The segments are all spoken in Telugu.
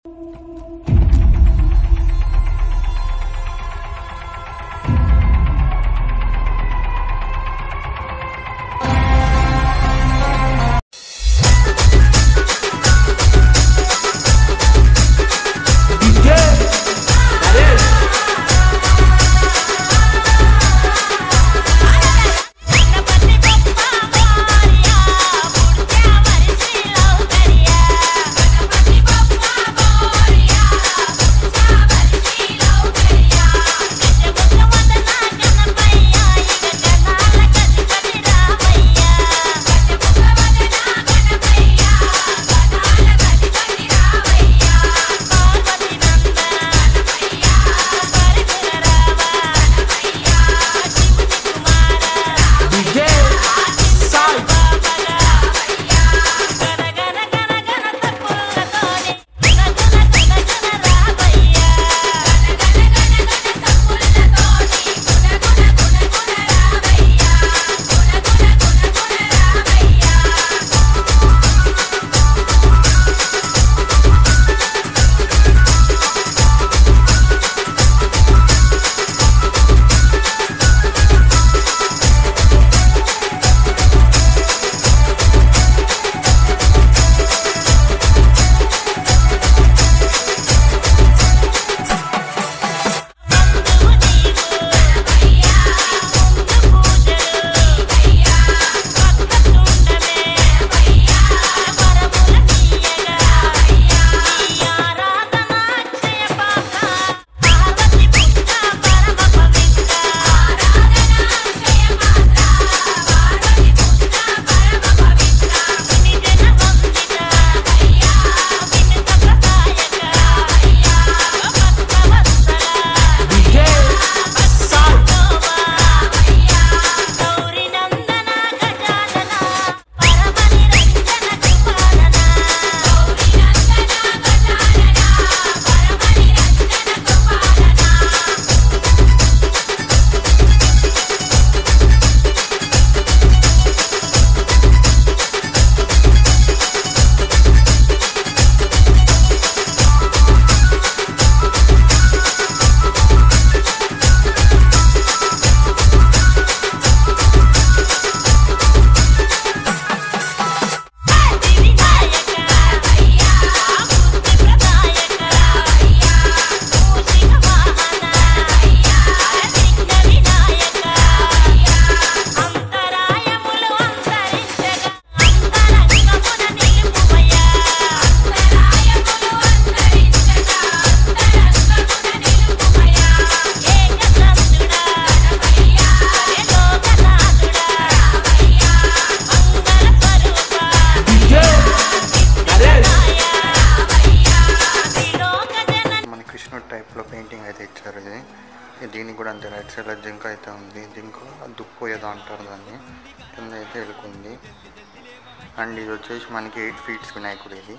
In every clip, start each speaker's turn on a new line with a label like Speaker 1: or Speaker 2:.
Speaker 1: టైప్లో పెయింటింగ్ అయితే ఇచ్చారు ఇది ఇది దీనికి కూడా అంతే రైట్ సైడ్లో జింక అయితే ఉంది జింక దుప్పు ఏదో అంటారు దాన్ని కింద అయితే ఎలుకుంది అండ్ ఇది వచ్చేసి మనకి ఎయిట్ ఫీట్స్ వినాయకుడు ఇది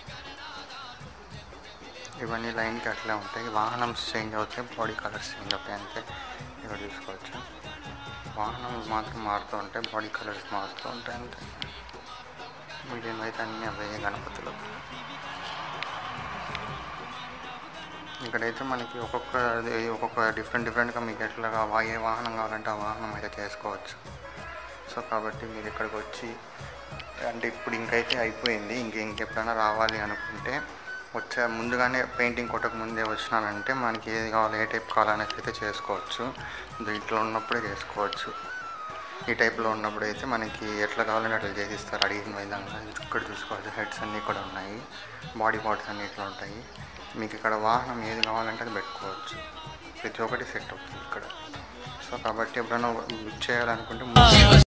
Speaker 1: ఇవన్నీ లైన్కి అట్లే ఉంటాయి వాహనం చేంజ్ అవుతాయి బాడీ కలర్స్ చేంజ్ అవుతాయి అంతే ఇక్కడ చూసుకోవచ్చు వాహనం మాత్రం మారుతూ ఉంటాయి బాడీ కలర్స్ మారుతూ ఉంటాయి అంతే మీడియం అయితే అన్నీ అవే గణపతులు ఇక్కడైతే మనకి ఒక్కొక్క ఇది ఒక్కొక్క డిఫరెంట్ డిఫరెంట్గా మీకు ఎట్లా కావా ఏ వాహనం కావాలంటే ఆ వాహనం అయితే చేసుకోవచ్చు సో కాబట్టి మీరు ఇక్కడికి వచ్చి అంటే ఇప్పుడు ఇంకైతే అయిపోయింది ఇంక ఇంకెప్పుడైనా రావాలి అనుకుంటే వచ్చే ముందుగానే పెయింటింగ్ కొట్టక ముందే వచ్చినానంటే మనకి ఏది కావాలో ఏ టైప్ కావాలనేది అయితే చేసుకోవచ్చు దీంట్లో ఉన్నప్పుడే చేసుకోవచ్చు ఈ టైప్లో ఉన్నప్పుడు అయితే మనకి ఎట్లా కావాలంటే అట్లా చేసిస్తారు అడిగిన విధంగా ఇక్కడ చూసుకోవచ్చు హెడ్స్ అన్నీ కూడా ఉన్నాయి బాడీ పార్ట్స్ అన్నీ ఇట్లా ఉంటాయి మీకు ఇక్కడ వాహనం ఏది కావాలంటే అది పెట్టుకోవచ్చు ప్రతి ఒక్కటి సెట్ అవుతుంది ఇక్కడ సో కాబట్టి ఎప్పుడైనా బుక్ చేయాలనుకుంటే ముందు